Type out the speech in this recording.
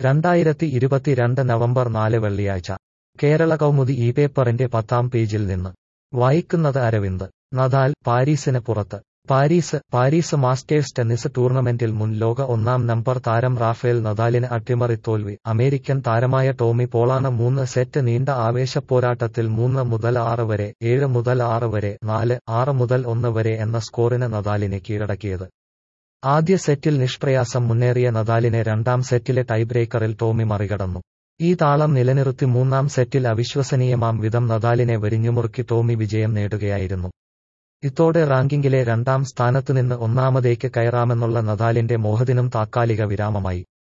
രണ്ടായിരത്തി ഇരുപത്തിരണ്ട് നവംബർ നാല് വെള്ളിയാഴ്ച കേരള കൗമുദി ഈ പേപ്പറിന്റെ പത്താം പേജിൽ നിന്ന് വായിക്കുന്നത് അരവിന്ദ് നദാൽ പാരീസിന് പുറത്ത് പാരീസ് പാരീസ് മാസ്റ്റേഴ്സ് ടെന്നീസ് ടൂർണമെന്റിൽ മുൻ ലോക ഒന്നാം നമ്പർ താരം റാഫേൽ നദാലിന് അട്ടിമറിത്തോൽവി അമേരിക്കൻ താരമായ ടോമി പോളാണ് മൂന്ന് സെറ്റ് നീണ്ട ആവേശപ്പോരാട്ടത്തിൽ മൂന്ന് മുതൽ ആറ് വരെ ഏഴ് മുതൽ ആറ് വരെ നാല് ആറ് മുതൽ ഒന്ന് വരെ എന്ന സ്കോറിന് നദാലിനെ കീഴടക്കിയത് ആദ്യ സെറ്റിൽ നിഷ്പ്രയാസം മുന്നേറിയ നദാലിനെ രണ്ടാം സെറ്റിലെ ടൈബ്രേക്കറിൽ ടോമി മറികടന്നു ഈ താളം നിലനിർത്തി മൂന്നാം സെറ്റിൽ അവിശ്വസനീയമാം വിധം നദാലിനെ വരിഞ്ഞുമുറുക്കി ടോമി വിജയം നേടുകയായിരുന്നു ഇതോടെ റാങ്കിങ്ങിലെ രണ്ടാം സ്ഥാനത്തുനിന്ന് ഒന്നാമതേക്ക് കയറാമെന്നുള്ള നദാലിന്റെ മോഹത്തിനും താത്കാലിക വിരാമമായി